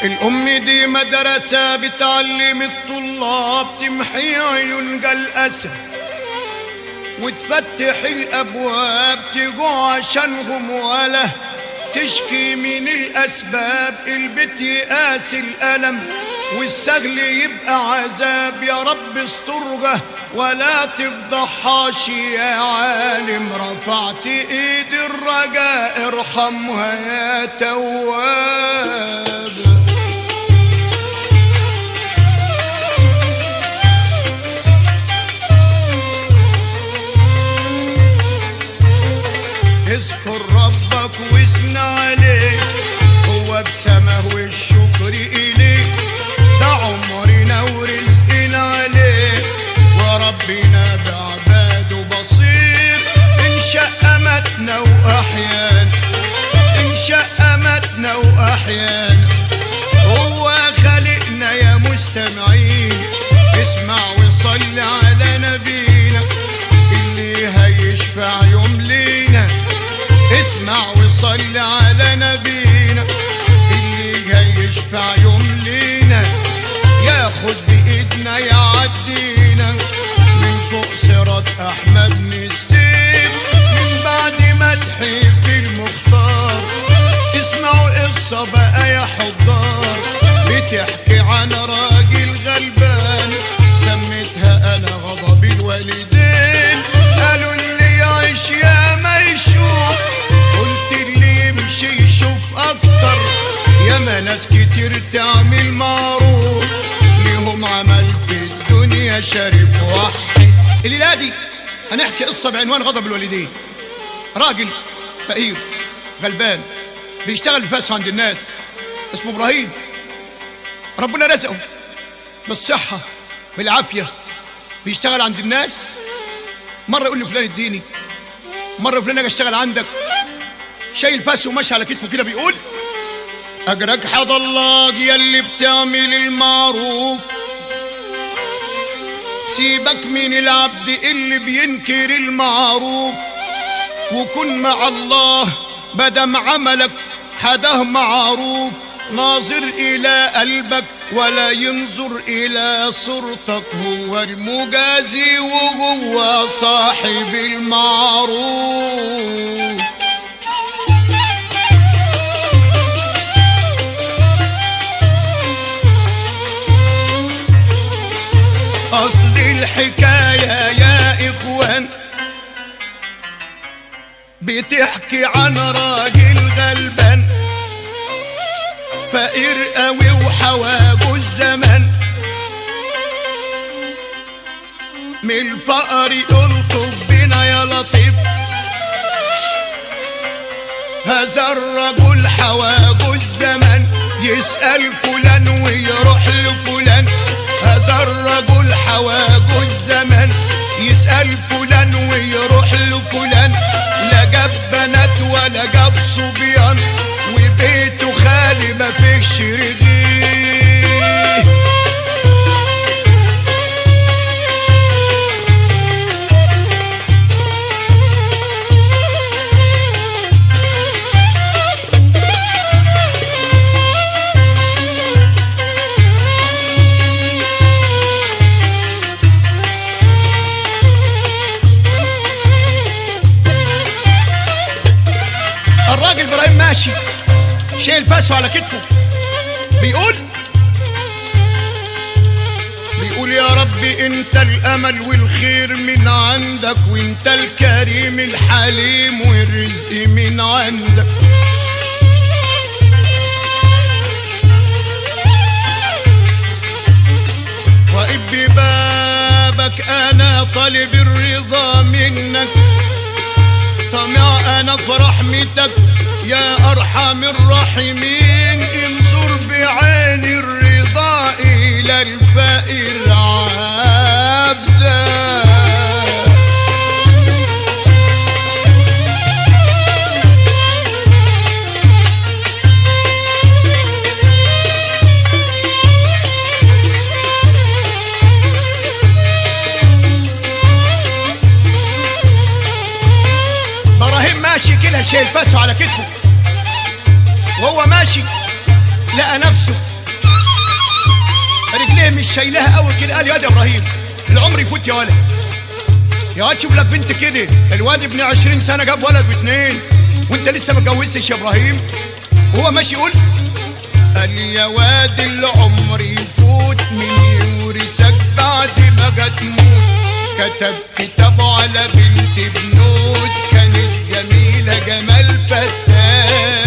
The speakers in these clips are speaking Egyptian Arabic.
الأم دي مدرسة بتعلم الطلاب تمحي عيون الأسى وتفتح الأبواب تجوع عشانهم ولا تشكي من الأسباب البيت يقاس الألم والسهل يبقى عذاب يا رب استرها ولا تفضحهاش يا عالم رفعت ايد الرجاء ارحمها يا تواب اذكر ربك واثنى عليه هو بسمه والشكر إليه ده عمرنا ورزقنا عليه وربنا بعباده بصير إن شاء متنا وأحيان إن شاء متنا وأحيان هو خلقنا يا مستمعين اسمع وصل على نبينا اللي هيشفع يوم لينا اسمع وصل على نبينا اللي هيشفع يوم لينا ياخد بايدنا يعدينا من فوق صراط احمد بن السيف من بعد مدحي في المختار اسمعوا قصه بقى يا حضار بتحكي عن راجل غلبان سميتها انا غضب الوالدين قالوا اللي يعيش يا ما يشوف قلت اللي يمشي يشوف اكتر يا ما ناس كتير تعمل معروف ليهم عمل في الدنيا شريف واحد الليله دي هنحكي قصه بعنوان غضب الوالدين راجل فقير غلبان بيشتغل بفاس عند الناس اسمه ابراهيم ربنا رزقه بالصحه بالعافيه بيشتغل عند الناس مره يقول لي فلان اديني مره فلان اجي اشتغل عندك شايل فاس وماشي على كتفه كده بيقول اجرك حد الله يا اللي بتعمل المعروف سيبك من العبد اللي بينكر المعروف وكن مع الله بدم عملك حده معروف ناظر إلى قلبك ولا ينظر إلى صورتك هو المجازي وهو صاحب المعروف أصل الحكاية يا إخوان بتحكي عن راجل غلبان فقير قوي وحواجه الزمن من الفقر يلطف بنا يا لطيف هذا الرجل حواجه الزمن يسأل فلان ويروح لفلان هذا الرجل حواجه الزمن يسأل فلان ويروح لفلان لا جاب بنات ولا جاب صبيان وبيته خالي ما فيش رغيه الراجل ابراهيم ماشي شايل فاسه على كتفه بيقول بيقول يا رب انت الامل والخير من عندك وانت الكريم الحليم والرزق من عندك واقف ببابك انا طالب الرضا منك طمع انا في رحمتك يا ارحم الراحمين انظر بعين الرضا الى الفقير عبدا ابراهيم ماشي كده شايل فاسه على كتفه وهو ماشي لقى نفسه ليه مش شايلها قوي كده قال يا واد يا ابراهيم العمر يفوت يا ولد يا واد شوف لك بنت كده الواد ابن 20 سنه جاب ولد واثنين وانت لسه ما اتجوزتش يا ابراهيم وهو ماشي يقول قال يا واد العمر يفوت من يورثك بعد ما جت موت كتب كتابه على بنت بنوت كانت جميلة جمال فتاة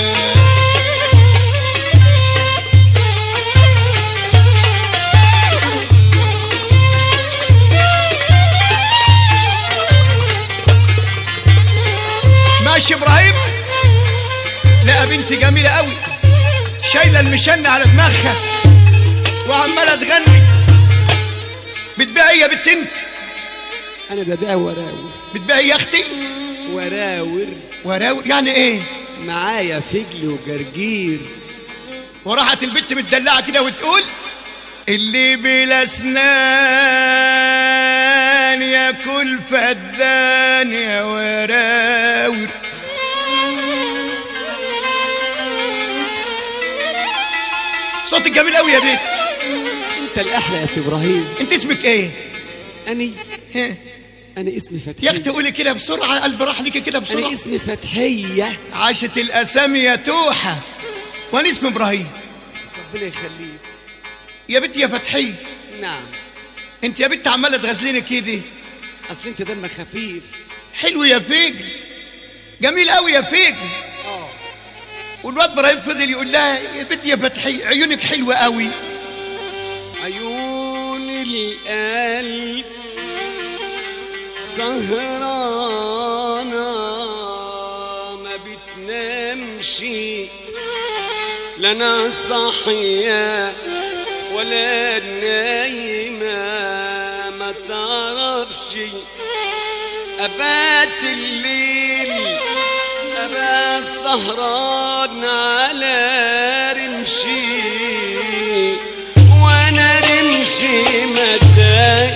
ماشي ابراهيم لقى بنت جميلة قوي شايلة المشنة على دماغها وعمالة تغني بتبيع ايه يا بنت انت انا ببيع وراور بتبيع ايه يا اختي وراور وراور يعني ايه معايا فجل وجرجير وراحت البت متدلعه كده وتقول اللي بلا اسنان ياكل فدان يا وراور صوتك جميل قوي يا بيت انت الاحلى يا سي ابراهيم انت اسمك ايه اني ها؟ انا اسمي فتحية يا اختي قولي كده بسرعه قلب راح لك كده انا بسرعه اسمي فتحية عاشت الاسامي يا توحه وانا اسمي ابراهيم ربنا يخليك يا بنت يا فتحيه نعم انت يا بنت عماله تغزليني كده اصل انت دمك خفيف حلو يا فجل جميل قوي يا فجل اه والواد ابراهيم فضل يقول لها يا بنت يا فتحي عيونك حلوه قوي عيون القلب سهرانة ما بتنامش لا انا صاحية ولا نايمة ما تعرفش أبات الليل أبات سهران على رمشي وانا رمشي مدى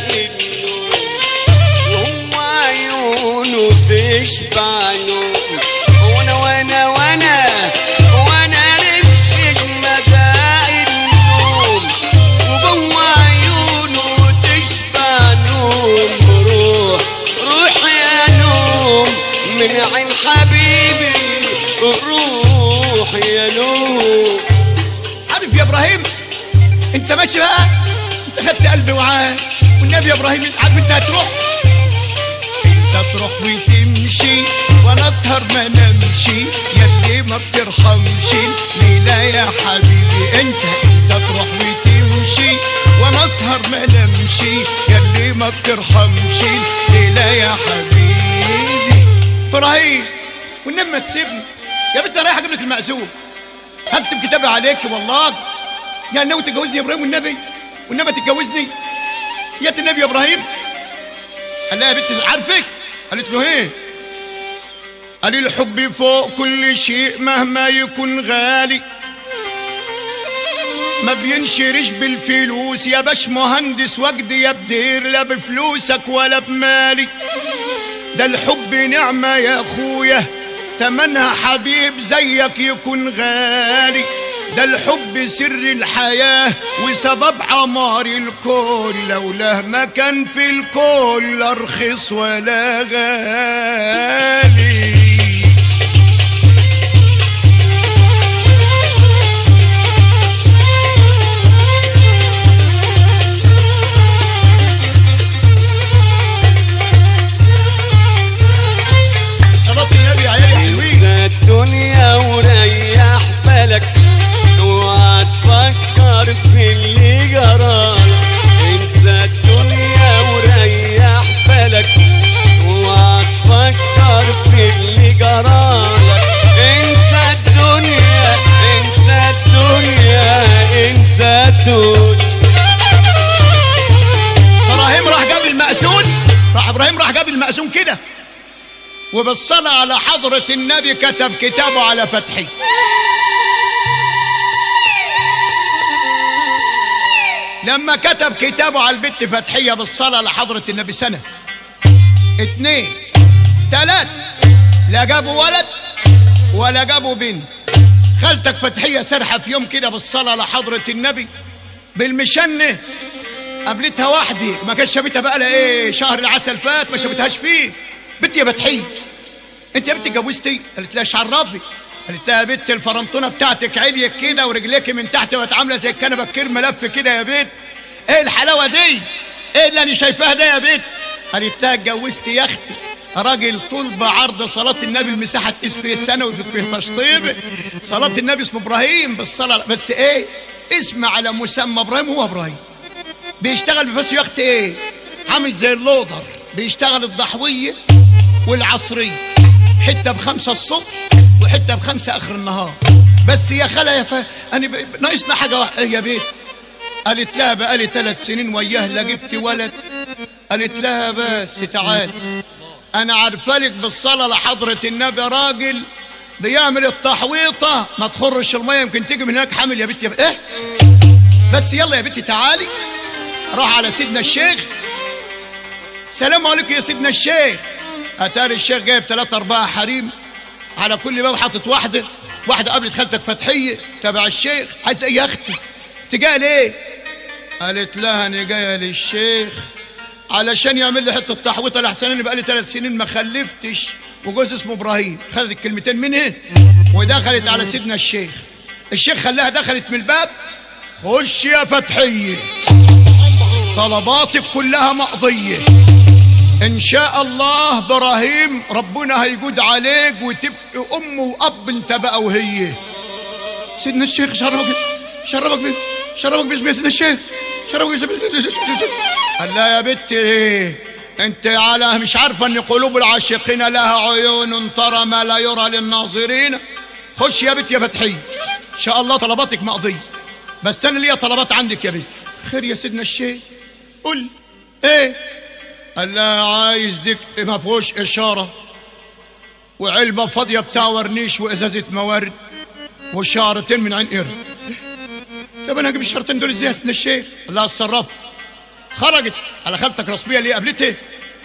النوم وهو عيونه تشبع نوم وانا وانا وانا وانا رمشي مدى النوم وجوه عيونه تشبع نوم روح روح يا نوم من عين حبيبي روح يا نوم عارف يا ابراهيم انت ماشي بقى انت خدت قلبي معاك والنبي يا ابراهيم عارف انت هتروح انت تروح وتمشي وانا اسهر ما نمشي يا اللي ما بترحمش ليلى يا حبيبي انت انت تروح وتمشي وانا اسهر ما نمشي يا اللي ما بترحمش ليلى يا حبيبي ابراهيم والنبي ما تسيبني يا بنت رايح اجيب لك المأذون هكتب كتابي عليك والله يعني ناوي تتجوزني يا ابراهيم والنبي والنبي تتجوزني يا النبي يا ابراهيم قال لها يا بنت عارفك قالت له ايه قال لي الحب فوق كل شيء مهما يكون غالي ما بينشرش بالفلوس يا باش مهندس وجد يا بدير لا بفلوسك ولا بمالي ده الحب نعمة يا اخويا تمنها حبيب زيك يكون غالي ده الحب سر الحياة وسبب عمار الكون لولاه ما كان في الكون لا رخيص ولا غالي صلاة النبي يا عيالي حلوين انسى الدنيا وريح بالك اوعى تفكر في اللي جرالك انسى الدنيا وريح بالك اوعى تفكر في اللي جرالك انسى الدنيا انسى الدنيا انسى الدنيا ابراهيم راح جاب المأذون راح ابراهيم راح جاب المأذون كده وبالصلاة على حضرة النبي كتب كتابه على فتحي لما كتب كتابه على البت فتحية بالصلاة على حضرة النبي سنة اتنين تلاتة لا جابوا ولد ولا جابوا بنت خالتك فتحية سرحة في يوم كده بالصلاة على حضرة النبي بالمشنة قابلتها وحدي ما كانش شافتها بقى لها ايه شهر العسل فات ما شافتهاش فيه بنتي يا فتحية انت يا بنتي اتجوزتي قالت لها شعرفي قالت لها يا بنت الفرنطونه بتاعتك عليك كده ورجليك من تحت بقت عامله زي الكنبه الكير ملف كده يا بنت ايه الحلاوه دي ايه اللي انا شايفاها ده يا بنت قالت لها اتجوزت يا اختي راجل طول بعرض صلاة النبي المساحة تقيس فيه السنة وفي فيه تشطيب صلاة النبي اسمه إبراهيم بالصلاة بس إيه اسم على مسمى إبراهيم هو إبراهيم بيشتغل بفاسه يا أختي إيه عامل زي اللودر بيشتغل الضحوية والعصرية حتة بخمسة الصبح وحتة بخمسة آخر النهار بس يا خالة يا ف... أنا ب... ناقصنا حاجة واحدة يا بيت قالت لها بقالي ثلاث سنين وياه لا جبت ولد قالت لها بس تعال انا عارفه لك بالصلاه لحضره النبي راجل بيعمل التحويطه ما تخرش الميه يمكن تيجي من هناك حامل يا بنتي ايه بس يلا يا بنتي تعالي راح على سيدنا الشيخ سلام عليكم يا سيدنا الشيخ اتاري الشيخ جايب ثلاثة أربعة حريم على كل باب حاطط واحدة واحدة قابلت خالتك فتحية تبع الشيخ عايز ايه يا اختي تجاه ليه قالت لها انا جايه للشيخ علشان يعمل لي حته تحويطه لحسن انا بقالي ثلاث سنين ما خلفتش وجوز اسمه ابراهيم خدت الكلمتين منه ودخلت على سيدنا الشيخ الشيخ خلاها دخلت من الباب خش يا فتحيه طلباتك كلها مقضيه ان شاء الله ابراهيم ربنا هيجود عليك وتبقي ام واب انت بقى وهي سيدنا الشيخ شربك شربك بيه شربك باسم سيدنا الشيخ شربك باسم قال لا يا بنتي انت على مش عارفه ان قلوب العاشقين لها عيون ترى ما لا يرى للناظرين خش يا بنت يا فتحيه ان شاء الله طلباتك مقضيه بس انا ليا طلبات عندك يا بنت خير يا سيدنا الشيخ قول ايه قال لا عايز ديك ما فيهوش اشاره وعلبه فاضيه بتاع ورنيش وازازه موارد وشعرتين من عين قرد طب انا اجيب الشرطين دول ازاي يا سيدنا الشيخ لا اتصرف خرجت على خالتك رسميه اللي قابلتها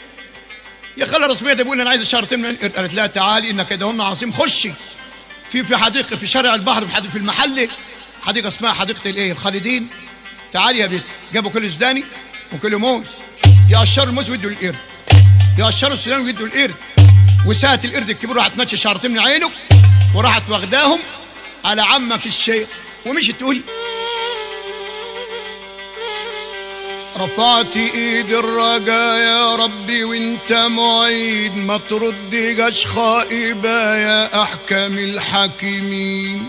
يا خاله رسميه ده بيقول انا عايز الشهرتين من عين قرد قالت لها تعالي انك كدهن عظيم خشي في في حديقه في شارع البحر في حديقة في المحل حديقه اسمها حديقه الايه الخالدين تعالي يا بنت جابوا كل سوداني وكل موز يقشروا الموز ويدوا القرد يقشروا السوداني ويدوا القرد وساعة القرد الكبير راحت ناتشه شعرتين من عينه وراحت واخداهم على عمك الشيخ ومشي تقول رفعت ايد الرجا يا ربي وانت معيد ما تردجاش خائبة يا احكم الحاكمين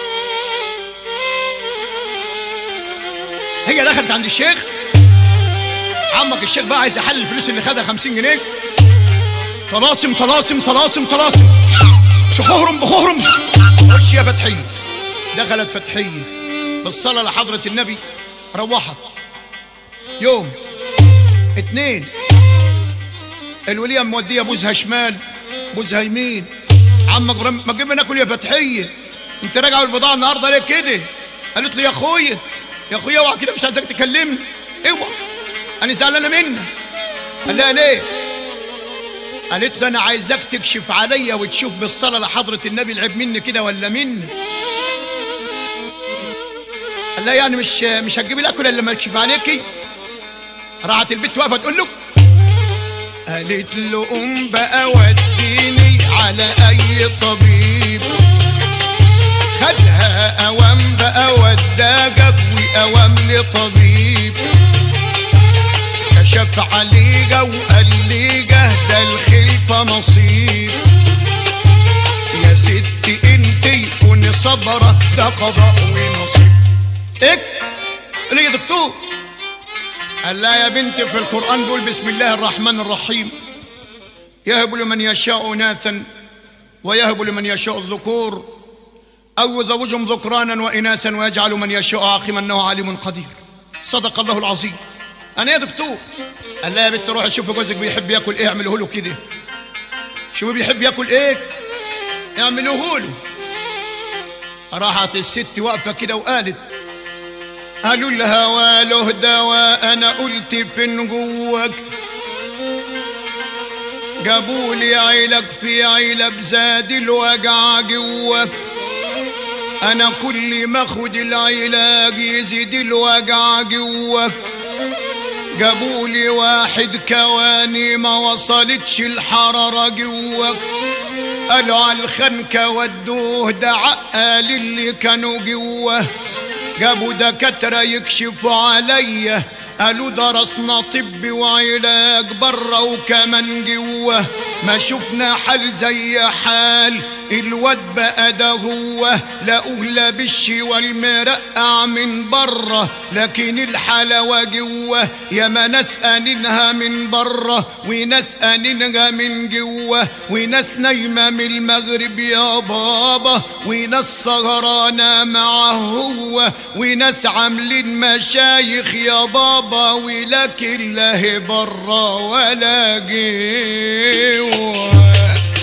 هي دخلت عند الشيخ عمك الشيخ بقى عايز يحل الفلوس اللي خدها 50 جنيه طلاسم طلاسم طلاسم طلاسم شخهرم بخهرم خش يا فتحية دخلت فتحية بالصلاة لحضرة النبي روحت يوم اتنين الولية مودية بوزها شمال بوزها يمين عمك ابراهيم ما تجيب ناكل يا فتحية انت راجع البضاعة النهارده ليه كده قالت له يا اخويا يا اخويا اوعى كده مش عايزك تكلمني اوعى انا زعلانه منك قال لها ليه قالت له انا عايزك تكشف عليا وتشوف بالصلاه لحضره النبي العيب مني كده ولا مني قال لها يعني مش مش هتجيبي الاكل الا لما اكشف عليكي راحت البنت واقفه تقول له قالت له قوم بقى وديني على اي طبيب خدها اوام بقى ودا جاب اوام لطبيب كشف عليها وقال لي ده الخلفة نصيب يا ستي انتي كوني صبرة ده قضاء ونصيب ايه ليه يا دكتور قال لا يا بنتي في القرآن بيقول بسم الله الرحمن الرحيم يهب لمن يشاء إناثا ويهب لمن يشاء الذكور أو يزوجهم ذكرانا وإناثا ويجعل من يشاء عاقما إنه عليم قدير صدق الله العظيم أنا يا دكتور قال لا يا بنت روحي شوفي جوزك بيحب ياكل إيه اعمله له كده شوفي بيحب ياكل إيه اعملوه له راحت الست واقفة كده وقالت قالوا لها وله دواء انا قلت فين جواك جابوا لي عيلك في عيلة بزاد الوجع جواك انا كل ما اخد العلاج يزيد الوجع جوه جابولي واحد كواني ما وصلتش الحرارة جوه قالوا على الخنكة ودوه ده عقال اللي كانوا جوه جابوا دكاترة يكشفوا عليا قالوا درسنا طب وعلاج بره وكمان جوه ما شفنا حال زي حال الواد بقى ده هو لقوه لابش والمرقع من بره لكن الحلاوة جوه يا ما ناس قانينها من بره وناس قانينها من جوه وناس نايمة من المغرب يا بابا وناس سهرانة معه هو وناس عاملين مشايخ يا بابا ولكن لا هي بره ولا جوه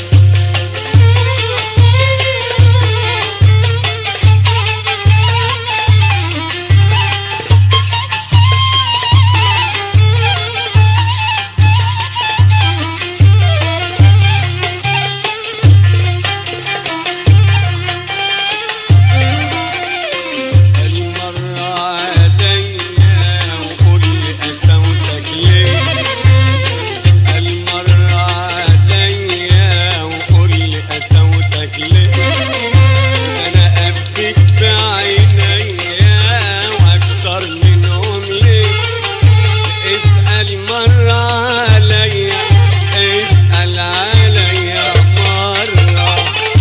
المرة عليا وقول لي قسوتك ليه المرة عليا وقول لي قسوتك ليه انا ابكيك بعينيا واكتر منهم ليه اسأل مرة عليا اسأل عليا مرة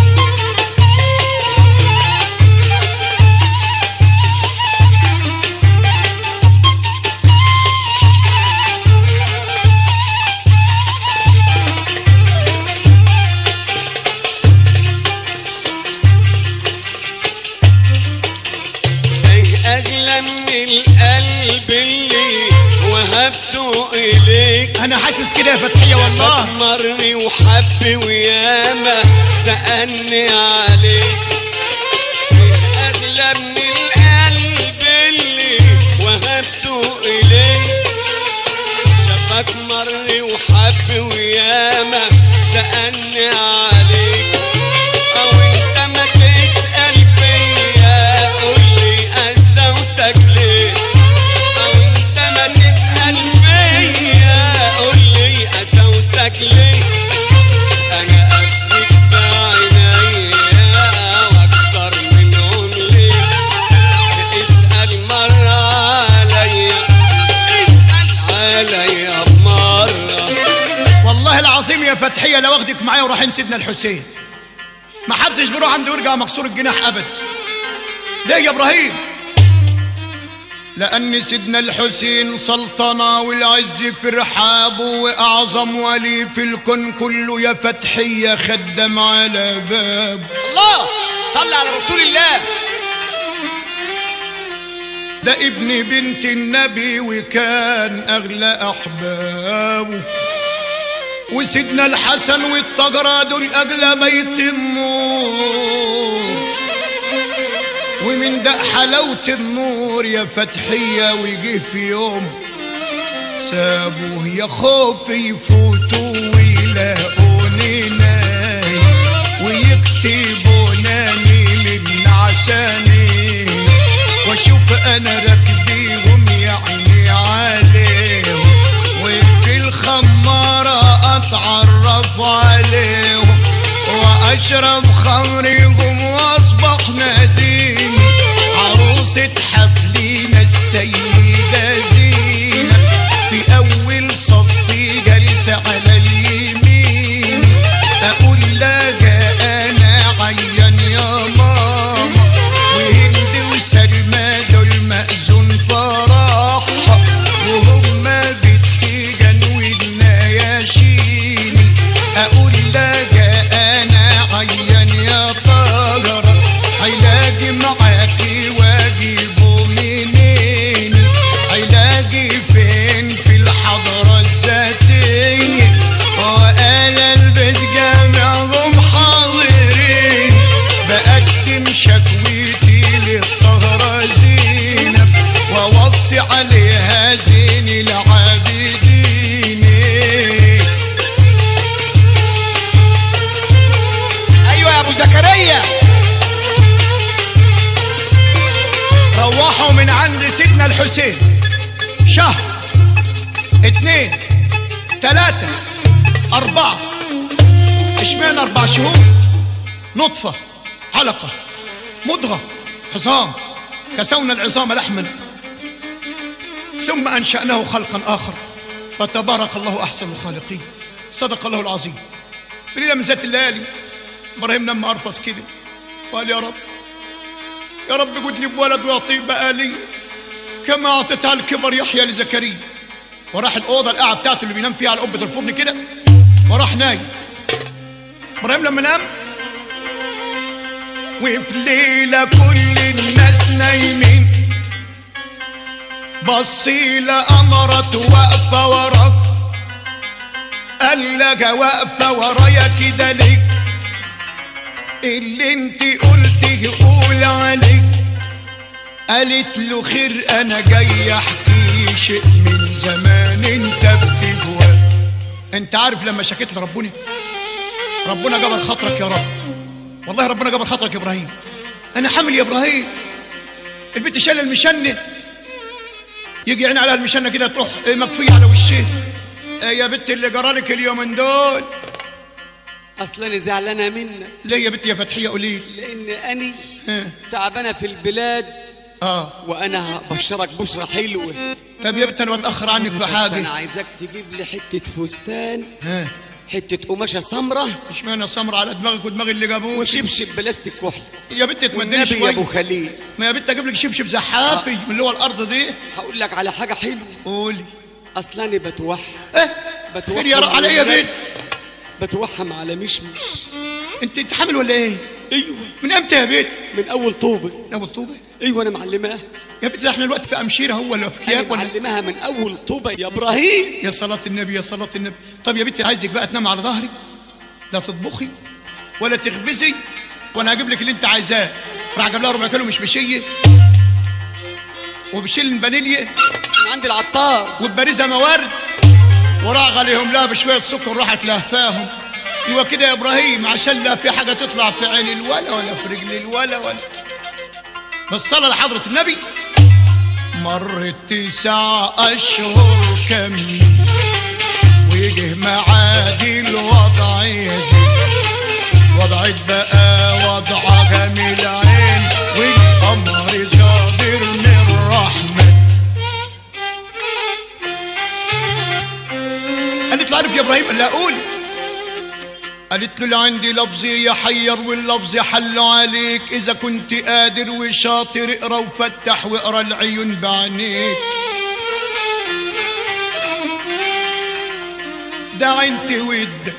ايه اغلى من القلب اللي وهبته اليك انا حاسس كده يا فتحية والله مرني وحب وياما سألني عليك ايه اغلى من القلب اللي وهبته اليك شافك مرني وحب وياما سألني عليك او انت ما تسأل فيا قولي قسوتك ليه او انت ما تسأل فيا قولي قسوتك ليه انا قدك بعينيا واكتر منهم ليه اسأل مرة عليا اسأل عليا مرة والله العظيم يا فتحية لو اخدك معايا ورايحين سيدنا الحسين ما حدش بيروح عنده يرجع مكسور الجناح ابدا ليه يا ابراهيم لان سيدنا الحسين سلطنة والعز في رحابه واعظم ولي في الكون كله يا فتحية خدم على بابه الله صلي على رسول الله ده ابن بنت النبي وكان اغلى احبابه وسيدنا الحسن والطجرة دول اغلى بيت النور ومن ده حلاوة النور يا فتحية ويجي في يوم سابوه يا خوف يفوتوا ويلاقوني نايم ويكتبوا ناني من عشاني واشوف انا راكبيهم يا عيني عليهم وفي الخمارة اتعرف عليهم واشرب خمرهم واصبح ناديني عروسة حفلينا السيدة زينب في اول صف جالسة على اليمين اقول لها انا عيان يا ماما وهند وسلمى دول مأذون فرحها وهما بالتيجان والنياشيني اقول لها انا عيان يا طاهرة علاجي معاكي واجيبه منين سيدنا الحسين شهر اتنين تلاتة أربعة اشمعنى أربع شهور نطفة علقة مضغة عظام كسونا العظام لحما ثم أنشأناه خلقا آخر فتبارك الله أحسن الخالقين صدق الله العظيم ليلة من ذات الليالي إبراهيم لما أرفص كده قال يا رب يا رب جدني بولد ويطيب بآلي كما أعطيتها الكبر يحيى لزكريا وراح الأوضة القاعة بتاعته اللي بينام فيها على قبة الفرن كده وراح نايم إبراهيم لما نام وفي ليلة كل الناس نايمين بصيلة أمرت واقفة وراك قال لك واقفة ورايا كده ليه اللي انت قلتيه قول عليك قالت له خير انا جاي احكي شيء من زمان انت بتجواه انت عارف لما شكيت لربنا ربنا جبر خاطرك يا رب والله ربنا جبر خاطرك يا ابراهيم انا حامل يا ابراهيم البنت شايله المشنه يجي عين على المشنه كده تروح إيه مكفيه على وشها إيه يا بنت اللي جرالك اليومين دول اصل انا زعلانه منك ليه يا بنت يا فتحيه قولي لي لان اني ها. تعبانه في البلاد اه وانا هبشرك بشرى حلوه طب يا بنت انا بتاخر عنك في بس انا حاجه عايزك تجيب لي حته فستان ها حته قماشه سمراء اشمعنى سمر على دماغك ودماغ اللي جابوه وشبشب بلاستيك وحل يا بنت تمدني والنبي يا ابو شويه خليل ما يا بنت اجيب لك شبشب زحافي من اللي هو الارض دي هقول لك على حاجه حلوه قولي اصل انا بتوحم ايه بتوحم خير يا رب على ايه يا بنت بتوحم على مشمش انت انت حامل ولا ايه ايوه من امتى يا بنت من اول طوبه ابو الطوبه ايوه انا معلماها يا بنت ده احنا الوقت في امشيره هو ولا في انا كياب ولا معلمها من اول طوبه يا ابراهيم يا صلاة النبي يا صلاة النبي طب يا بنتي عايزك بقى تنام على ظهري لا تطبخي ولا تخبزي وانا هجيب لك اللي انت عايزاه راح اجيب لها ربع كيلو مش مشيه وبشيل فانيليا من عند العطار وببريزها موارد وراغ عليهم لها بشويه سكر راحت لهفاهم ايوه كده يا ابراهيم عشان لا في حاجه تطلع في عين الولا ولا في رجل الولا ولا بالصلاه لحضره النبي مرت تسع اشهر كاملين ويجي معاد الوضع يزيد وضعك بقى وضع جميل عين والقمر صادر من الرحمن قالت له عارف يا ابراهيم قال لها قولي قالت له اللي عندي لفظ يحير واللفظ حل عليك اذا كنت قادر وشاطر اقرا وفتح واقرا العيون بعينيك ده عينت ودك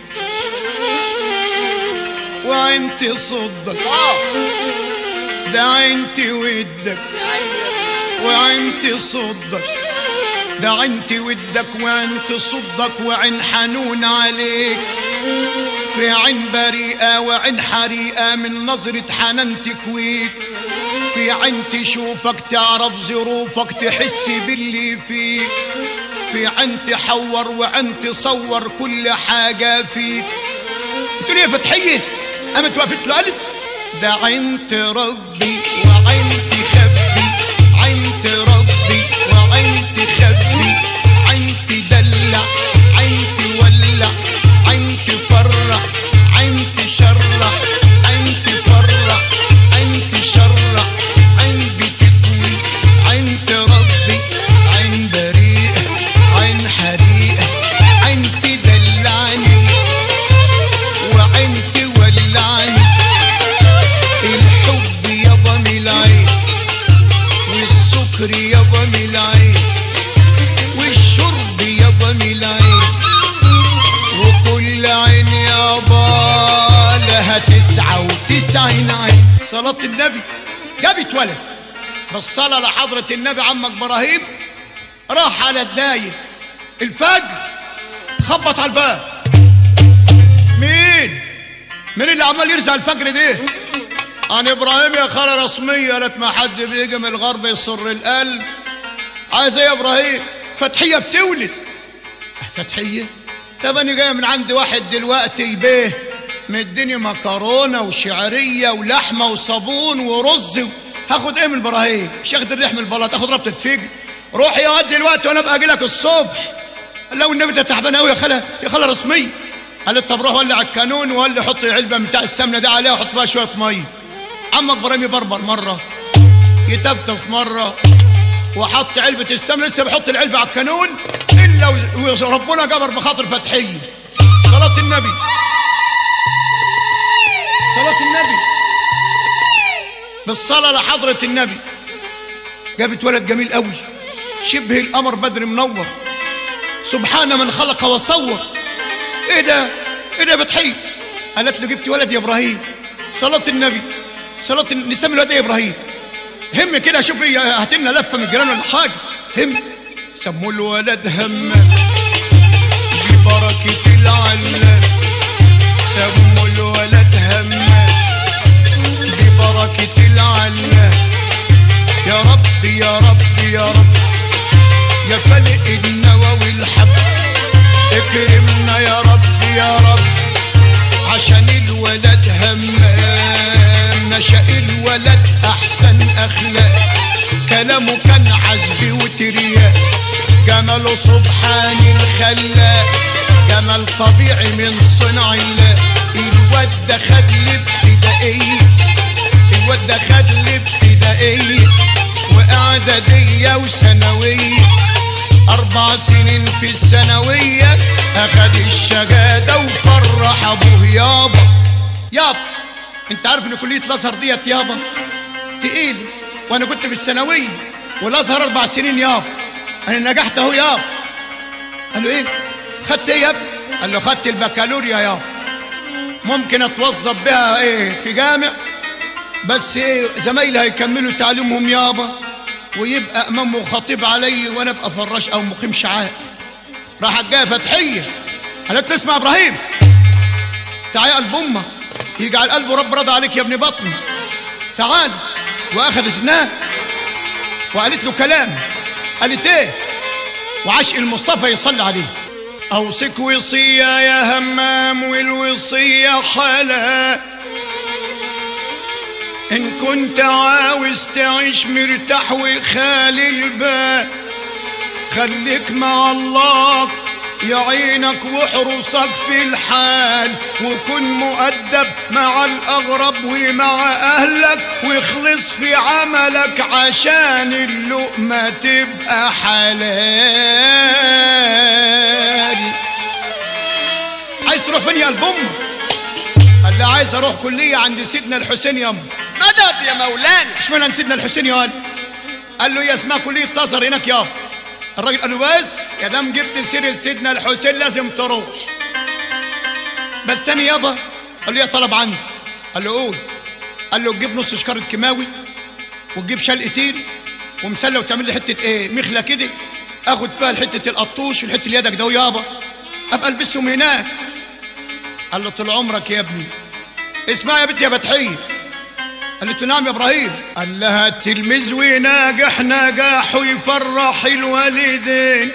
وعينت صدك اه ده عينت ودك يا عيني يا ابني. وعينت صدك ده عينت ودك وعينت صدك وعين حنون عليك في عين بريئة وعين حريقة من نظرة حنان تكويك في عين تشوفك تعرف ظروفك تحس باللي فيك في عين تحور وعين تصور كل حاجة فيك قلت له يا فتحية قامت وقفت له قالت ده عين تربي وعين تخبي عين تربي وعين تخبي عين تدلع عين تولع عين تفرح عين تشرح عين تفرح عين تشرح عين بتكوي عين تربي عين بريئة عين حريقة عين تدلعني وعين تولعني الحب يابا من العين والسكر يابا من العين والشرب يابا من العين وكل عين يابا لها تسعة وتسعين عين صلاة النبي جابت ولد بالصلاة لحضرة النبي عمك إبراهيم راح على الداية الفجر خبط على الباب مين مين اللي عمال يرزع الفجر ده عن ابراهيم يا خالة رسمية لك ما حد بيجي من الغرب يسر القلب عايز ايه يا ابراهيم فتحية بتولد فتحية طب انا جاي من عند واحد دلوقتي بيه مديني مكرونة وشعرية ولحمة وصابون ورز هاخد ايه من ابراهيم مش هاخد الريح من البلاط هاخد ربطه فجل روح يا واد دلوقتي وانا ابقى اجي لك الصبح قال له النبي ده تعبان قوي يا خاله يا خاله رسميه قالت طب روح ولع الكانون وقال لي حط علبه بتاع السمنه ده عليها وحط فيها شويه ميه عمك ابراهيم يبربر مره يتفتف مره وحط علبه السمنه لسه بيحط العلبه على الكانون الا وربنا جبر بخاطر فتحيه صلاه النبي صلاه النبي بالصلاه لحضره النبي جابت ولد جميل قوي شبه القمر بدر منور سبحان من خلق وصور ايه ده ايه ده بتحي قالت له جبت ولد يا ابراهيم صلاة النبي صلاة الن- نسمي الواد ايه يا ابراهيم هم كده شوف إيه، هات لنا لفه من الجيران ولا حاجه هم سموا الولد هم ببركة العلة سموا الولد هم ببركة العلة يا رب يا رب يا رب يا فلق النوى والحب اكرمنا يا رب يا رب عشان الولد همام نشأ الولد احسن اخلاق كلامه كان عذب وترياق جماله سبحان الخلاق جمال طبيعي من صنع الله الواد ده خد الابتدائيه الواد ده خد الابتدائيه واعداديه وثانويه أربع سنين في الثانوية أخد الشهادة وفرح أبوه يابا يابا أنت عارف إن كلية الأزهر ديت يابا تقيل وأنا كنت في الثانوية والأزهر أربع سنين يابا أنا نجحت أهو يابا قال له إيه؟ خدت إيه يا ابني؟ قال له خدت البكالوريا يابا ممكن أتوظف بها إيه في جامع بس إيه زمايلي هيكملوا تعليمهم يابا ويبقى امامه خطيب علي وانا ابقى فراش او مقيم شعاع راحت جايه فتحيه قالت له اسمع يا ابراهيم تعال قلب امك يجعل قلبه رب رضى عليك يا ابن بطني تعال واخذت ابنها وقالت له كلام قالت ايه وعشق المصطفى يصلي عليه اوصيك وصيه يا همام والوصيه حلا إن كنت عاوز تعيش مرتاح وخالي البال خليك مع الله يعينك واحرسك في الحال وكن مؤدب مع الأغرب ومع أهلك واخلص في عملك عشان اللقمة تبقى حلال عايز تروح فين يا البوم قال لي عايز اروح كلية عند سيدنا الحسين يما مدد يا مولانا اشمعنى سيدنا الحسين يا ولد قال له هي اسمها كليه تظهر هناك يابا الراجل قال له بس يا دام جبت سيره سيدنا الحسين لازم تروح بس انا يابا قال له يا طلب عندي قال له قول قال له تجيب نص شكاره كيماوي وتجيب شلقتين ومسله وتعمل لي حته ايه مخله كده اخد فيها حته القطوش والحته اللي يدك ده يابا ابقى البسهم هناك قال له طول عمرك يا ابني اسمع يا بنتي يا فتحيه قالت له نعم يا ابراهيم قال لها التلميذ وناجح نجاح ويفرح الوالدين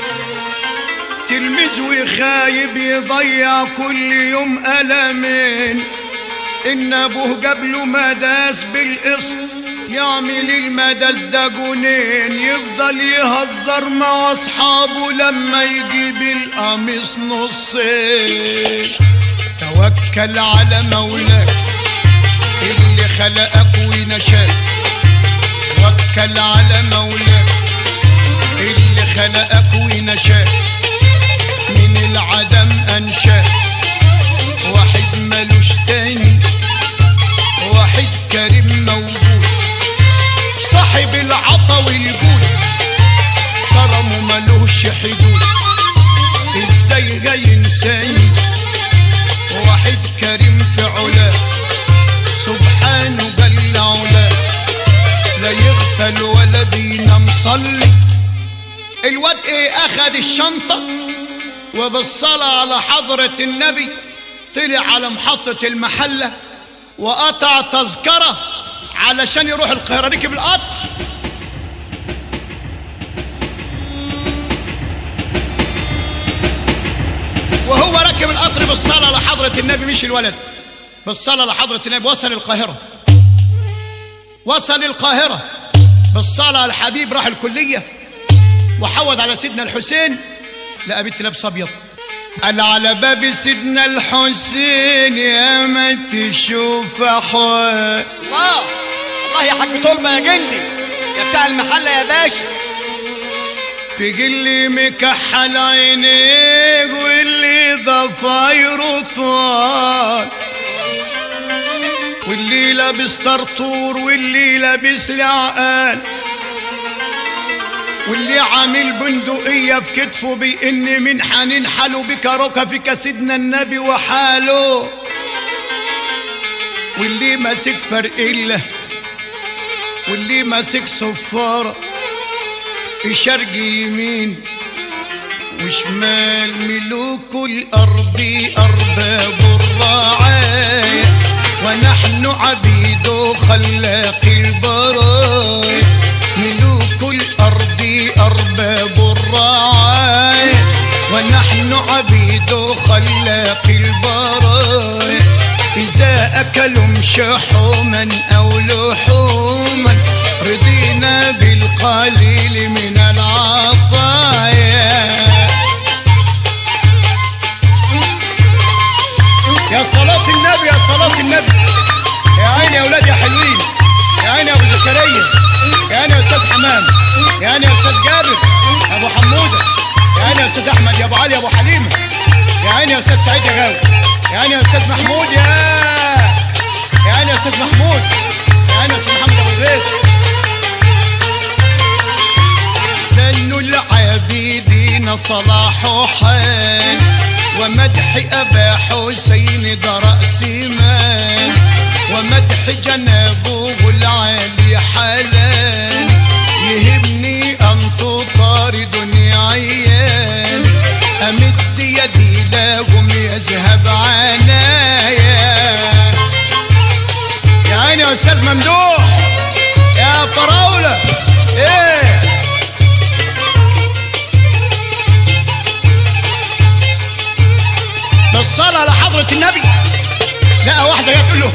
تلميذ وخايب يضيع كل يوم ألمين إن أبوه جاب له مداس بالقسط يعمل المداس ده جنين يفضل يهزر مع أصحابه لما يجيب القميص نصين توكل على مولاك اللي خلقك ونشاك وكل على مولاك اللي خلقك ونشاك من العدم انشاك واحد ملوش تاني واحد كريم موجود صاحب العطا والجود كرمه ملوش حدود ازاي جاي انساني واحد كريم في علاه سبحانه جل علاه لا يغفل ولا بينام صلي الواد ايه اخد الشنطة وبالصلاة على حضرة النبي طلع على محطة المحلة وقطع تذكرة علشان يروح القاهرة ركب القطر وهو راكب القطر بالصلاة لحضرة النبي مش الولد بالصلاة لحضرة النبي وصل القاهرة وصل القاهرة بالصلاة على الحبيب راح الكلية وحود على سيدنا الحسين لقى بنت لابسه ابيض قال على باب سيدنا الحسين يا ما تشوف حوال الله الله يا حاج طلبة يا جندي يا بتاع المحلة يا باشا تجلي مكحل عينيك واللي ضفايره طوال واللي لابس طرطور واللي لابس لعقال واللي عامل بندقية في كتفه بإن من حنين حاله بكركة في كسيدنا النبي وحاله واللي ماسك فرقلة واللي ماسك صفارة شرق يمين وشمال ملوك الأرض أرباب الرعاية ونحن عبيد خلاق البرايا ملوك الأرض أرباب الرعاية ونحن عبيد خلاق البرايا إذا أكلوا شحوما أو لحوما رضينا بالقليل من العطايا يا صلاة النبي يا صلاة النبي يا عيني يا ولاد يا حلوين يا عيني يا ابو زكريا يا عيني يا استاذ حمام يا عيني يا استاذ جابر يا ابو حموده يا عيني يا استاذ احمد يا ابو علي يا ابو حليمه يا عيني يا استاذ سعيد يا غاوي يا عيني يا استاذ محمود يا يا عيني يا استاذ محمود يا عيني يا استاذ محمد ابو البيت لأن العابدين صلاح حال ومدح أبا حسين ده رأس مال ومدح جنابه العالي حلال يهمني أن تطاردني عيال أمد يدي لهم يذهب عنايا يا عيني يا أستاذ ممدوح يا فراولة إيه بالصلاة على حضرة النبي لقى واحدة جاية تقول له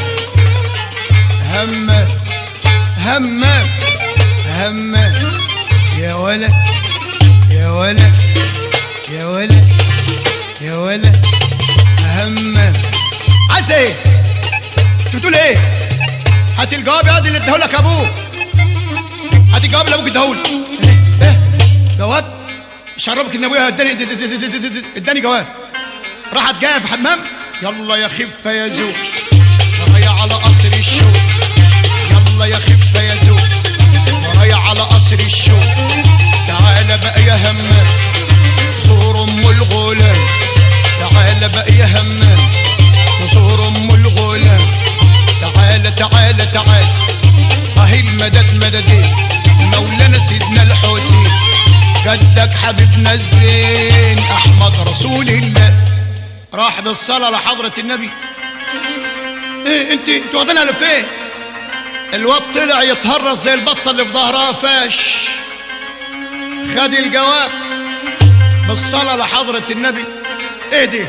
همام همام همام يا ولد يا ولد يا ولد يا ولد همام عايز ايه؟ انت بتقول ايه؟ هات الجواب يا واد اللي اداهولك ابوك هات الجواب اللي ابوك اداهولك ايه؟ ايه؟ جواب؟ شربك ان ابويا اداني اداني جواب راحت جايب حمام يلا يا خفة يا زوج ورايا على قصر الشوق يلا يا خفة يا زوج ورايا على قصر الشوق تعالى بقى يا همام زور ام الغلام تعالى بقى يا همام وزور ام الغلام تعالى تعالى تعالى اهي المدد مددين مولانا سيدنا الحسين جدك حبيبنا الزين احمد رسول الله راح بالصلاة لحضرة النبي ايه انت انت واخدينها لفين الواد طلع يتهرس زي البطة اللي في ظهرها فاش خد الجواب بالصلاة لحضرة النبي ايه دي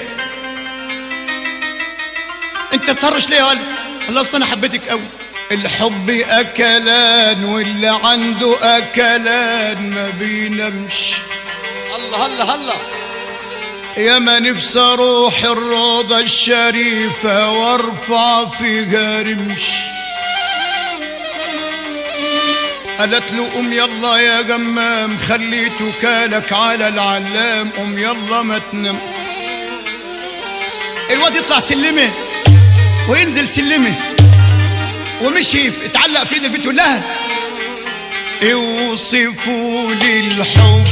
انت بتهرش ليه يا ولد الله اصل انا حبيتك قوي الحب اكلان واللي عنده اكلان ما بينامش الله الله الله يا ما نفسي اروح الروضة الشريفة وارفع فيها رمش قالت له قوم يلا يا جمام خليت وكالك على العلام قوم يلا ما تنام الواد يطلع سلمه وينزل سلمه ومشي في- اتعلق في ايد البنت يقول لها اوصفوا لي الحب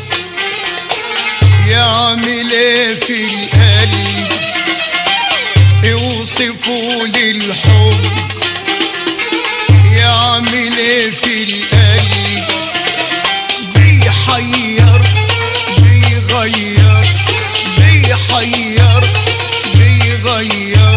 يعمل ايه في القلب اوصفوا لي الحب يعمل ايه في القلب بيحير بيغير بيحير بيغير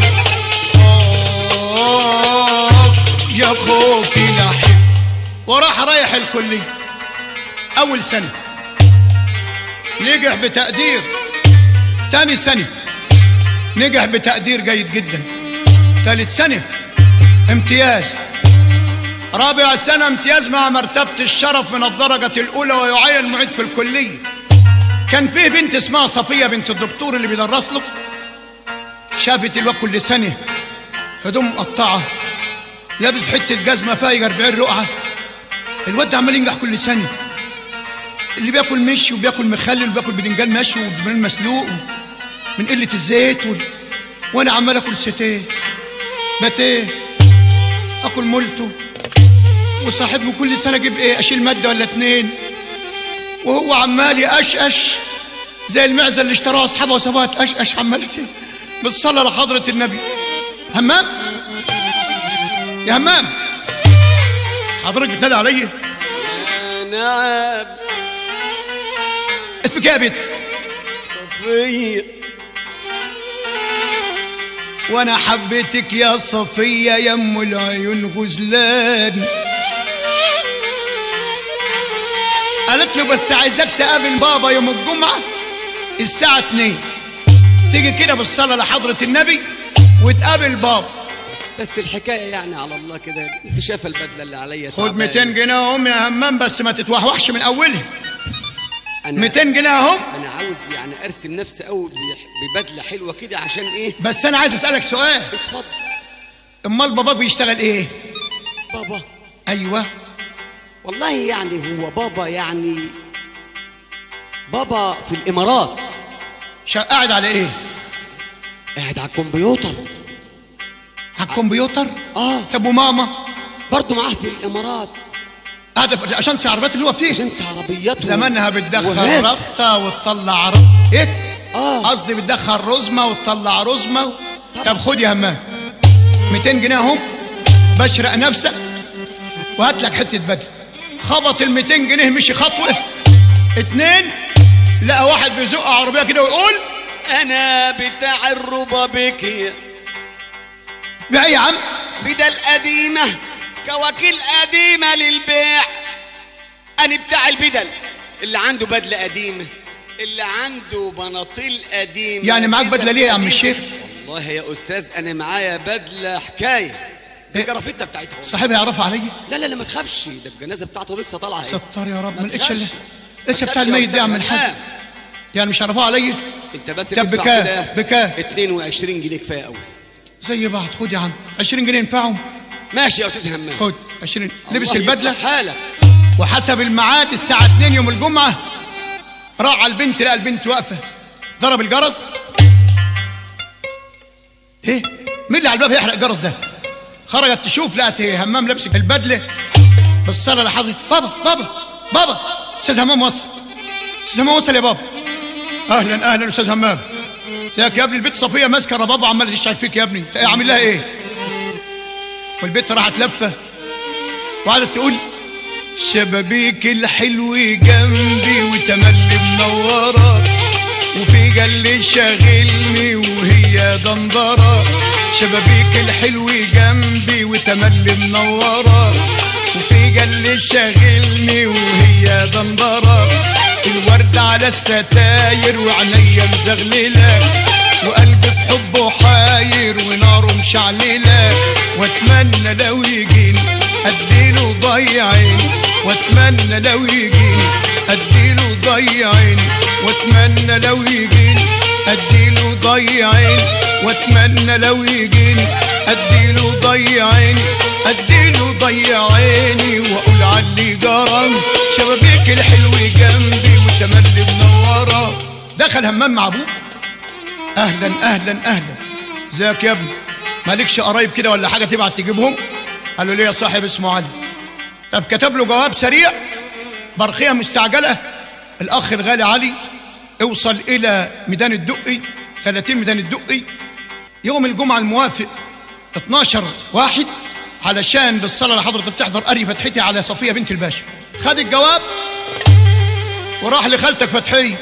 آه يا خوفي لحب وراح رايح الكلية أول سنة نجح بتقدير تاني سنة نجح بتقدير جيد جدا تالت سنة امتياز رابع سنة امتياز مع مرتبة الشرف من الدرجة الأولى ويعين معيد في الكلية كان فيه بنت اسمها صفية بنت الدكتور اللي بيدرس له شافت الواد كل سنة هدوم مقطعة لابس حتة جزمة فايق 40 رقعة الواد ده عمال ينجح كل سنة اللي بياكل مشي وبياكل مخلل وبياكل بدنجان مشي وبدنجان مسلوق من قلة الزيت وال... وانا عمال اكل ستيه باتيه اكل مولتو وصاحبه كل سنه اجيب ايه اشيل ماده ولا اتنين وهو عمال يقشقش زي المعزه اللي اشتراها اصحابه وسابوها تقشقش عمال بالصلاه لحضره النبي همام يا همام حضرتك بتنادي عليا يا نعم اسمك ايه يا بنت صفية وانا حبيتك يا صفيه يا ام العيون غزلان قالت له بس عايزك تقابل بابا يوم الجمعه الساعه 2 تيجي كده بالصلاه لحضره النبي وتقابل بابا بس الحكاية يعني على الله كده انت شايف البدلة اللي عليا خد تعبانة. 200 جنيه اهم يا همام بس ما تتوحوحش من اولها أنا 200 جنيه اهم أنا عاوز يعني أرسم نفسي أوي بح- ببدلة حلوة كده عشان إيه بس انا عايز اسالك سؤال اتفضل امال باباك بيشتغل ايه بابا ايوه والله يعني هو بابا يعني بابا في الإمارات شا- قاعد على ايه قاعد على الكمبيوتر على الكمبيوتر اه طب وماما برضه معاه في الإمارات قاعده في اجنس العربيات اللي هو فيه اجنس عربيات و- زمانها بتدخل وهاز. ربطه وتطلع رب ايه اه قصدي بتدخل رزمه وتطلع رزمه طبعا. طب خد يا همام 200 جنيه اهم بشرق نفسك وهات لك حته بدله خبط ال 200 جنيه مشي خطوه اتنين لقى واحد بيزق عربيه كده ويقول انا بتاع الربابيكية بيع إيه يا عم بدل قديمة كواكيل قديمة للبيع أنا بتاع البدل اللي عنده بدلة قديمة اللي عنده بناطيل قديمة يعني معاك جزم بدلة ليه يا عم قديمة. الشيخ؟ والله يا أستاذ أنا معايا بدلة حكاية دي إيه؟ جرافيتها بتاعتها صاحبها يعرفها عليا لا لا لا ما تخافش ده الجنازة بتاعته لسه طالعة اهي. ستار يا رب ما من ايش اللي تخافش. ايش ما بتاع تخافش يا الميت ده يا عم أستاذ الحاج همام. يعني مش عرفوها عليا انت بس طب تدفع بكام؟ كده بكام؟ 22 جنيه كفايه قوي زي بعض خد يا عم 20 جنيه ينفعهم ماشي يا استاذ همام خد 20 لبس الله البدله يصلح حالك وحسب الميعاد الساعة 2 يوم الجمعة راح على البنت لقى البنت واقفة ضرب الجرس ايه مين اللي على الباب يحرق الجرس ده خرجت تشوف لقت إيه؟ همام لابس البدلة بالصلاة لحضرتك بابا بابا بابا استاذ همام وصل استاذ همام وصل يا بابا اهلا اهلا استاذ همام ازيك يا ابني البنت صفية ماسكة ربابة عمالة تشتغل فيك يا ابني إنت إيه عامل لها ايه والبنت راحت لفة وقعدت تقول شبابيك الحلو جنبي وتملي منورة وفي قل شاغلني وهي دندرة شبابيك الحلو جنبي وتملي منورة وفي قل شاغلني وهي دندرة الورد على الستاير وعينيا مزغللة وقلبي في حبه حاير وناره مشعللة واتمنى لو يجيني اديله ضيعين واتمنى لو يجيني اديله ضيعين واتمنى لو يجيني اديله ضيعين واتمنى لو يجيني اديله ضيعين اديله ضيعيني واقول علي جرى شبابيك الحلو جنبي وتملي منوره دخل همام مع ابوه اهلا اهلا اهلا ازيك يا ابني مالكش قرايب كده ولا حاجه تبعت تجيبهم قال له ليه يا صاحب اسمه علي طب كتب له جواب سريع برخيه مستعجله الاخ الغالي علي اوصل الى ميدان الدقي 30 ميدان الدقي يوم الجمعه الموافق 12 واحد علشان بالصلاه لحضرتك بتحضر قري فتحتي على صفيه بنت الباشا خد الجواب وراح لخالتك فتحيه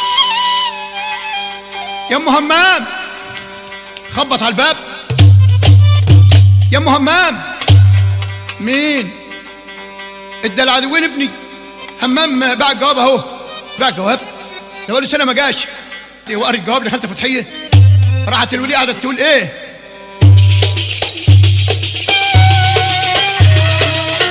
يا ام همام خبط على الباب يا ام همام مين ادى العدوين ابني همام باع الجواب اهو باع الجواب ده بقاله سنه ما جاش وقري الجواب لخالته فتحيه راحت الوليه قعدت تقول ايه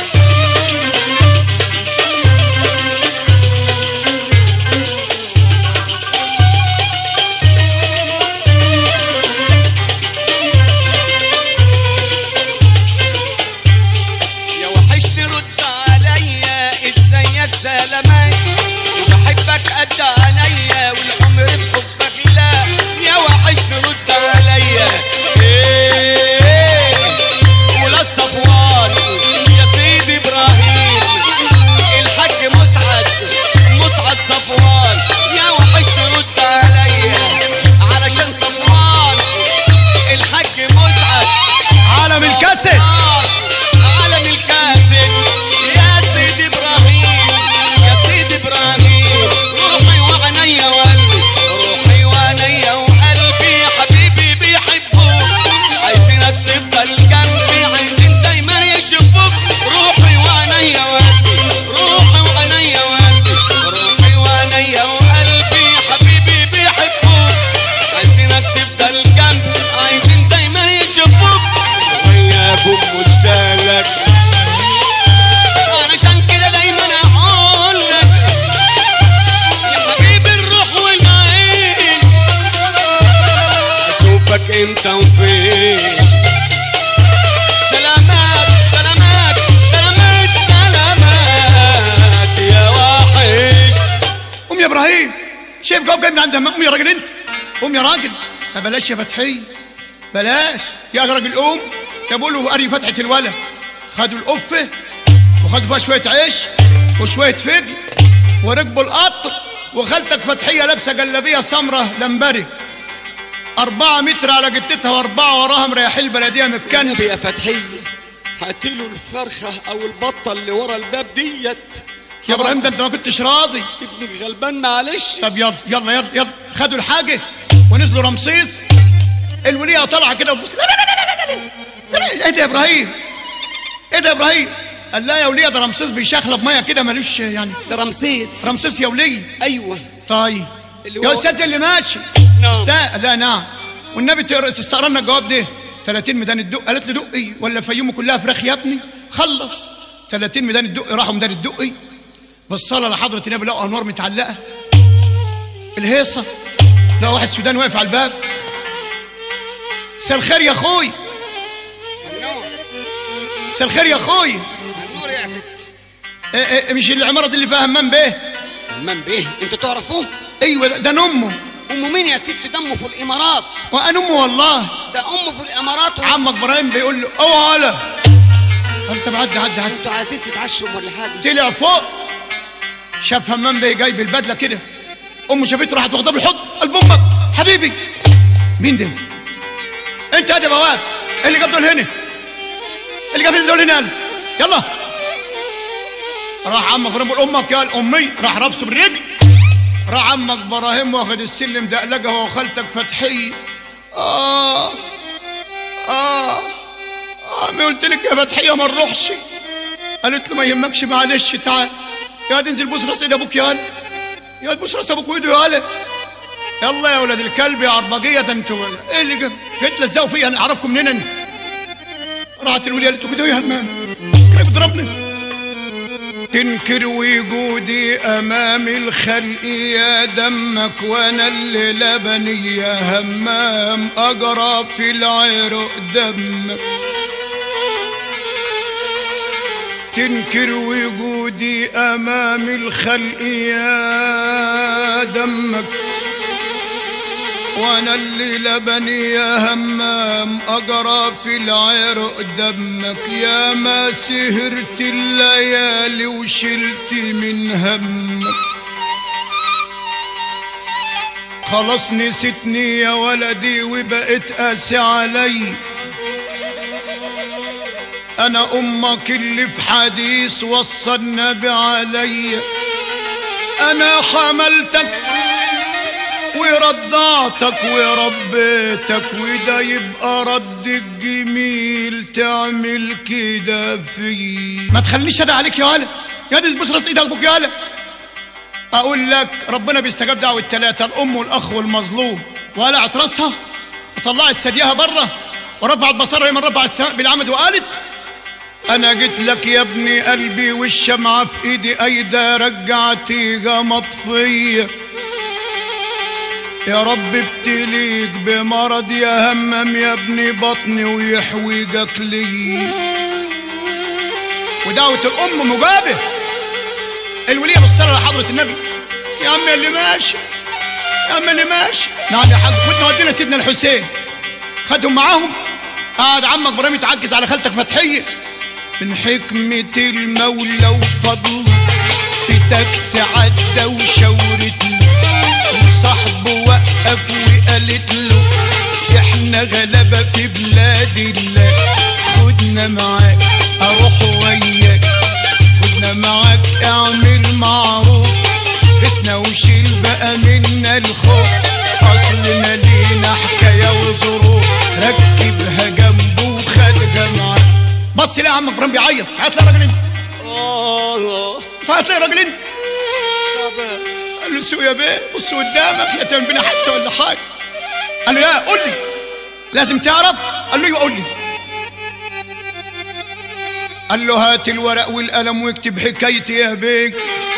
سلامات وبحبك قد عينيا والعمر بحبك لا يا وحش رد عليا ايه ولا الصفوان يا سيدي ابراهيم الحاج مسعد مسعد صفوان يا وحش رد عليا علشان صفوان الحاج مسعد عالم الكاسيت آه، عالم الكاسد يا سيدي ابراهيم يا سيدي ابراهيم روحي وعينيا وقلبي روحي وعينيا وقلبي حبيبي بيحبوك عايزينك تفضل جنبي عايزين دايما يشوفوك روحي وعينيا وقلبي روحي وعينيا وقلبي روحي وعينيا وقلبي حبيبي بيحبوك عايزينك تفضل جنبي عايزين دايما يشوفوك غيابهم مشتاق علشان كده دايما اقول لك يا حبيبي الروح والعين اشوفك امتى وفين سلامات سلامات سلامات سلامات يا وحش قوم يا ابراهيم شايف جواب جاي من عند همام قوم يا راجل انت قوم يا راجل ما بلاش يا فتحي بلاش يا راجل قوم جابوا له قري فتحة الولا خدوا القفة وخدوا فيها شوية عيش وشوية فجل وركبوا القطر وخالتك فتحية لابسة جلابية سمرة لمبري أربعة متر على جتتها وأربعة وراها مريحين البلدية متكنس النبي يا فتحية هاتيله الفرخة أو البطة اللي ورا الباب ديت يا إبراهيم ده أنت ما كنتش راضي ابنك غلبان معلش طب يلا يلا يلا يلا خدوا الحاجة ونزلوا رمسيس الولية طالعة كده وبص لا لا لا لا لا لا لا ايه ده يا ابراهيم؟ ايه ده يا ابراهيم؟ قال لا يا ولية ده رمسيس بيشخلب مية كده ملوش يعني ده رمسيس رمسيس يا ولية أيوه طيب اللي يا هو- استاذ اللي ماشي نعم. استا- لا نعم والنبي تقرا- تستقرا لنا الجواب ده 30 ميدان الدق قالت له دقي ولا فيوم كلها فراخ يا ابني خلص 30 ميدان الدق راحوا ميدان الدقي بالصلاه لحضره النبي لقوا انوار متعلقه الهيصه لقوا واحد سوداني واقف على الباب مساء الخير يا اخوي فنور مساء الخير يا اخوي فنور يا ست إيه إيه مش العماره دي اللي فيها همام بيه همام بيه انتوا تعرفوه ايوه ده ده امه أم مين يا ست دمه في الإمارات وانا امه والله ده أمه في الإمارات و... عمك ابراهيم بيقول له اوعى ولا انت بعدي عدي عدي انتوا عايزين تتعشوا ولا حاجة طلع فوق شاف همام بيه جاي بالبدله كده امه شافته راحت واخداه بالحضن قلب امك حبيبي مين ده؟ انت يا بواب إيه اللي جاب دول هنا اللي جاب دول هنا قال يلا راح عمك ابراهيم بيقول امك يا امي راح رابسه بالرجل راح عمك ابراهيم واخد السلم دقلقه هو وخالتك فتحيه اه اه اه ما قلت لك يا فتحيه ما نروحش قالت له ما يهمكش معلش تعال يا تنزل بوس راس ايد ابوك يا هلا يا تبوس راس ابوك وايده يا هلا يلا يا ولاد الكلب يا عربجيه ده انتوا ايه اللي جاب جيت لزقوا فيا انا اعرفكم منين انا راحت الوليه قالت له كده يا همام كده بتضربني تنكر وجودي امام الخلق يا دمك وانا اللي لبني يا همام اجرى في العرق دمك تنكر وجودي امام الخلق يا دمك وانا اللي لبني يا همام اجرى في العرق دمك يا ما سهرت الليالي وشلت من همك خلاص نسيتني يا ولدي وبقيت قاسي علي انا امك اللي في حديث وصى النبي علي انا حملتك ورضعتك وربيتك وده يبقى رد الجميل تعمل كده فيه ما تخلينيش ادعي عليك يا هلا يا دي تبوس راس ايدك ابوك يا هلا اقول لك ربنا بيستجاب دعوه الثلاثه الام والاخ والمظلوم وقلعت راسها وطلعت ثديها بره ورفعت بصرها من رفع السماء بالعمد وقالت انا جيت لك يا ابني قلبي والشمعة في ايدي ايدا رجعتيها مطفية يا رب ابتليك بمرض يا همم يا ابني بطني ويحوجك لي ودعوة الام مجابة الوليه بالصلاه على حضره النبي يا عم اللي ماشي يا عم اللي ماشي نعم يا حاج خدنا ودينا سيدنا الحسين خدهم معاهم قعد عمك ابراهيم يتعجز على خالتك فتحيه من حكمة المولى وفضله في تاكسي عدى وشاورتني وصاحبه وقف وقالت له احنا غلبة في بلاد الله خدنا معاك اروح وياك خدنا معاك اعمل معروف اسنا وشيل بقى منا الخوف اصلنا لينا حكاية وظروف ركبها جنبه وخدها معاك بص ليه عمك ابراهيم بيعيط هات لي راجل انت اه هات لي راجل انت قال له سوق يا بيه بص قدامك لا تعمل بينا حادثه ولا حاجه قال له لا قول لي لازم تعرف قال له ايوه قول لي قال له هات الورق والقلم واكتب حكايتي يا بيك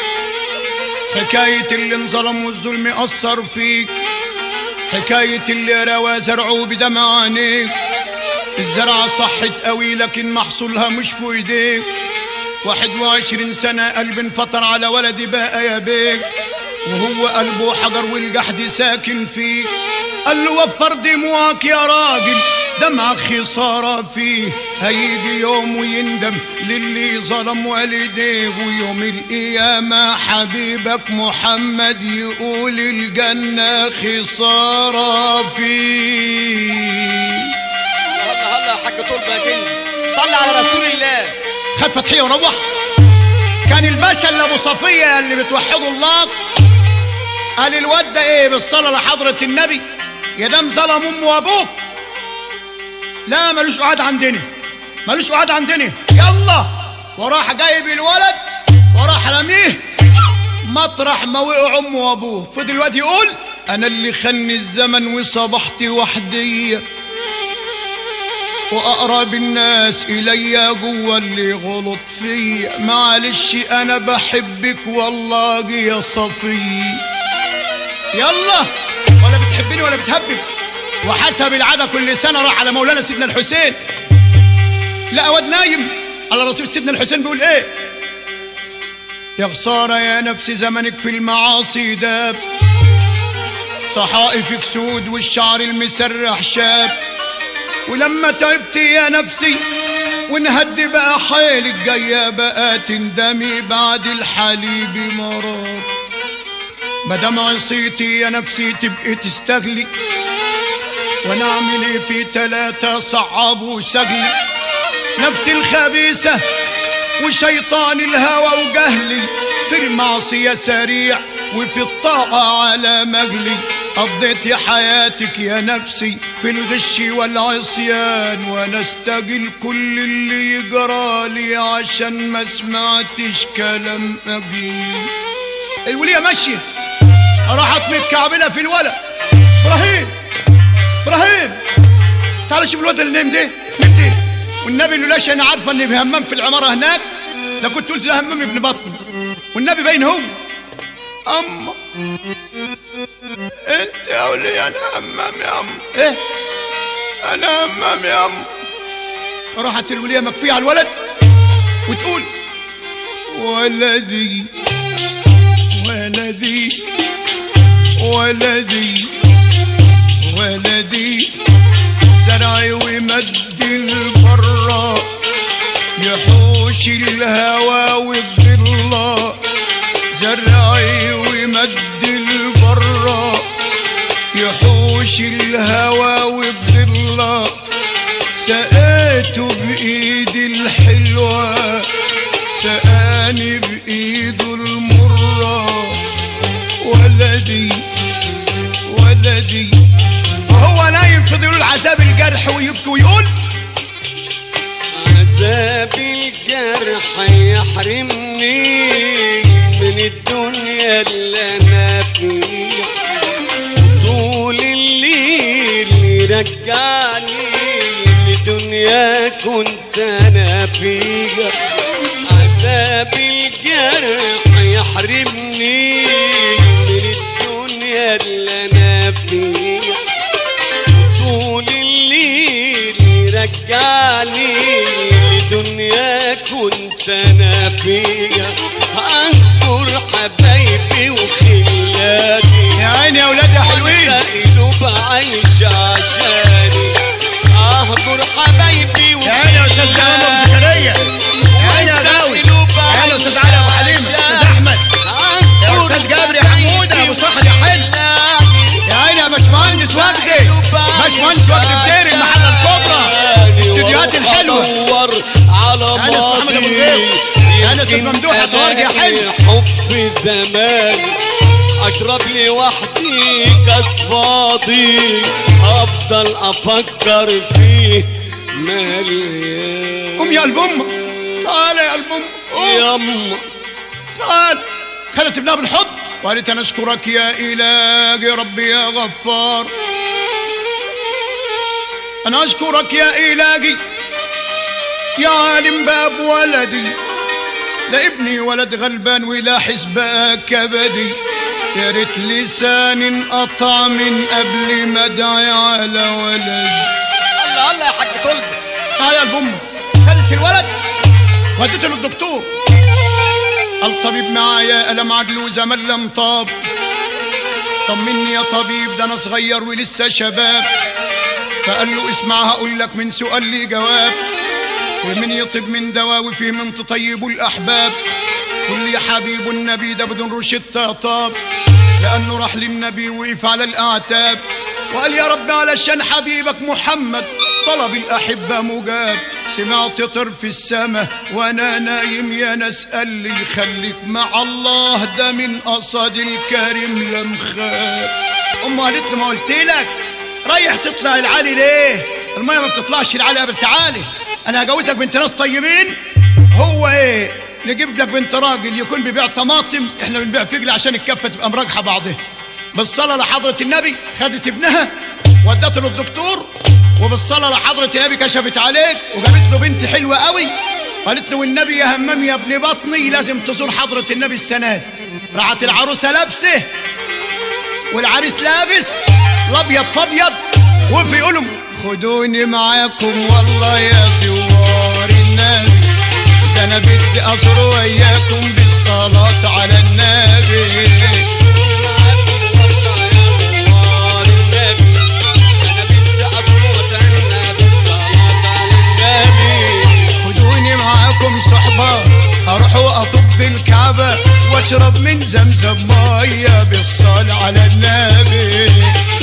حكاية اللي انظلم والظلم أثر فيك حكاية اللي روى زرعه بدمع عينيك الزرعة صحت قوي لكن محصولها مش في ايديك واحد وعشرين سنة قلب انفطر على ولدي بقى يا بيك وهو قلبه حجر والجحد ساكن فيه قال له وفر دموعك يا راجل دمعك خسارة فيه هيجي يوم ويندم للي ظلم والديه ويوم القيامة حبيبك محمد يقول الجنة خسارة فيه هلا هلا يا حاج طول يا جندي صلي على رسول الله خد فتحية وروح كان الباشا اللي ابو صفية اللي بتوحدوا الله قال الواد ده ايه بالصلاة لحضرة النبي يا دام ظلم امه وابوك لا ملوش قعاد عندنا ملوش قعاد عندنا يلا وراح جايب الولد وراح رميه مطرح ما وقع امه وابوه فضل الواد يقول انا اللي خني الزمن وصبحت وحديه واقرب الناس الي جوا اللي غلط فيا معلش انا بحبك والله يا صفي يلا ولا بتحبني ولا بتهبب وحسب العاده كل سنه راح على مولانا سيدنا الحسين لا واد نايم على رصيف سيدنا الحسين بيقول ايه يا خساره يا نفس زمنك في المعاصي داب صحائفك سود والشعر المسرح شاب ولما تعبت يا نفسي ونهدي بقى حيلك جاية بقى تندمي بعد الحليب مرار مادام عصيتي يا نفسي تبقي تستغلي وانا اعمل ايه في تلاتة صعب وسجلي نفسي الخبيثة وشيطان الهوى وجهلي في المعصية سريع وفي الطاعة على مجلي قضيت حياتك يا نفسي في الغش والعصيان وانا استجل كل اللي يجرالي عشان ما سمعتش كلام اجلي الولية ماشية راحت متكعبلة في الولد ابراهيم ابراهيم تعال شوف الواد اللي نايم ده مين ده والنبي لولاش انا عارفه اني بهمام في العماره هناك لا كنت قلت ده همام ابن بطن والنبي باين هو اما انت يا ولي انا همام يا عم ايه انا همام يا عم راحت الوليه مكفيه على الولد وتقول ولدي ولدي ولدي ولدي زرعي ومد البراء يحوش الهوى والضلة زرعي ومد البراء يحوش الهوى والضلة سقيته بإيدي الحلوة سقاني بإيده المرة ولدي ولدي وهو نايم فضل يقول عذاب الجرح ويبكي ويقول عذاب الجرح يحرمني من الدنيا اللي انا فيها طول الليل يرجعني لدنيا كنت انا فيها عذاب الجرح يحرمني من الدنيا اللي انا فيها طول الليل يرجعني لدنيا كنت انا فيها انظر يا حلو حب زمان اشرب لي وحدي كاس فاضي افضل افكر فيه مليان قوم يا قلب امك تعال يا قلب امك قوم يما تعال خدت ابنها بالحضن وقالت انا اشكرك يا الهي ربي يا غفار انا اشكرك يا الهي يا عالم باب ولدي لا ابني ولد غلبان ولا حسبك كبدي يا ريت لساني انقطع من قبل ما ادعي على ولدي الله الله يا حاج طلب تعال يا الام خدت الولد وديته للدكتور الطبيب معايا ألم عجل وزمن لم طاب طمني يا طبيب ده انا صغير ولسه شباب فقال له اسمع هقول لك من سؤال لي جواب ومن يطب من دواء وفيه من تطيب الاحباب قل لي يا حبيب النبي ده بدون روشته طاب لانه راح للنبي وقف على الاعتاب وقال يا رب علشان حبيبك محمد طلب الاحبه مجاب سمعت طر في السماء وانا نايم يا ناس قال لي خليك مع الله ده من قصد الكريم لم خاب امه قالت له ما قلت لك رايح تطلع العالي ليه الميه ما بتطلعش العالي قبل تعالي انا هجوزك بنت ناس طيبين هو ايه نجيب لك بنت راجل يكون بيبيع طماطم احنا بنبيع فجل عشان الكفه تبقى مراجحه بعضها بالصلاه لحضره النبي خدت ابنها ودته للدكتور وبالصلاه لحضره النبي كشفت عليك وجابت له بنت حلوه قوي قالت له والنبي يا همام يا ابن بطني لازم تزور حضره النبي السنه دي. راحت العروسه لابسه والعريس لابس الابيض فابيض وفي يقولوا خدوني معاكم والله يا زوار النبي ده انا بدي ازور وياكم بالصلاه على النبي خدوني معاكم صحبة اروح واطب الكعبة واشرب من زمزم مية بالصلاة على النبي